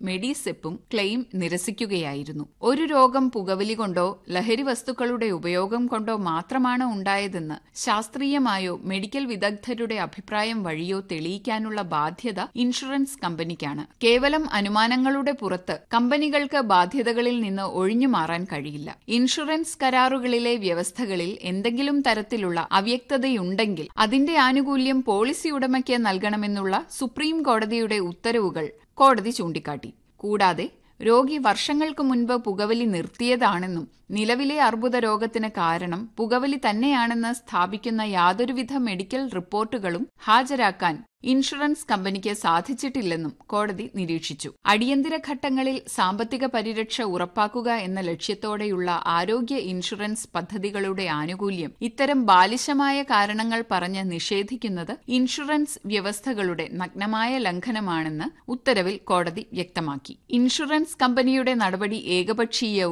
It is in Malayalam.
മെഡിസെപ്പും ക്ലെയിം നിരസിക്കുകയായിരുന്നു ഒരു രോഗം പുകവലി കൊണ്ടോ ലഹരി വസ്തുക്കളുടെ ഉപയോഗം കൊണ്ടോ മാത്രമാണ് ഉണ്ടായതെന്ന് ശാസ്ത്രീയമായോ മെഡിക്കൽ വിദഗ്ധരുടെ അഭിപ്രായം വഴിയോ തെളിയിക്കാനുള്ള ബാധ്യത ഇൻഷുറൻസ് കമ്പനിക്കാണ് കേവലം അനുമാനങ്ങളുടെ പുറത്ത് കമ്പനികൾക്ക് ബാധ്യതകളിൽ നിന്ന് ഒഴിഞ്ഞു മാറാൻ കഴിയില്ല ഇൻഷുറൻസ് കരാറുകളിലെ വ്യവസ്ഥകളിൽ എന്തെങ്കിലും തരത്തിലുള്ള അവ്യക്തതയുണ്ടെങ്കിൽ അതിന്റെ ആനുകൂല്യം പോളിസി ഉടമയ്ക്ക് നൽകണമെന്നുള്ള സുപ്രീം കോടതിയുടെ ഉത്തരവുകൾ കോടതി ചൂണ്ടിക്കാട്ടി കൂടാതെ രോഗി വർഷങ്ങൾക്ക് മുൻപ് പുകവലി നിർത്തിയതാണെന്നും നിലവിലെ അർബുദ രോഗത്തിന് കാരണം പുകവലി തന്നെയാണെന്ന് സ്ഥാപിക്കുന്ന യാതൊരുവിധ മെഡിക്കൽ റിപ്പോർട്ടുകളും ഹാജരാക്കാൻ ഇൻഷുറൻസ് കമ്പനിക്ക് സാധിച്ചിട്ടില്ലെന്നും കോടതി നിരീക്ഷിച്ചു അടിയന്തര ഘട്ടങ്ങളിൽ സാമ്പത്തിക പരിരക്ഷ ഉറപ്പാക്കുക എന്ന ലക്ഷ്യത്തോടെയുള്ള ആരോഗ്യ ഇൻഷുറൻസ് പദ്ധതികളുടെ ആനുകൂല്യം ഇത്തരം ബാലിശമായ കാരണങ്ങൾ പറഞ്ഞ് നിഷേധിക്കുന്നത് ഇൻഷുറൻസ് വ്യവസ്ഥകളുടെ നഗ്നമായ ലംഘനമാണെന്ന് ഉത്തരവിൽ കോടതി വ്യക്തമാക്കി ഇൻഷുറൻസ് കമ്പനിയുടെ നടപടി ഏകപക്ഷീയവും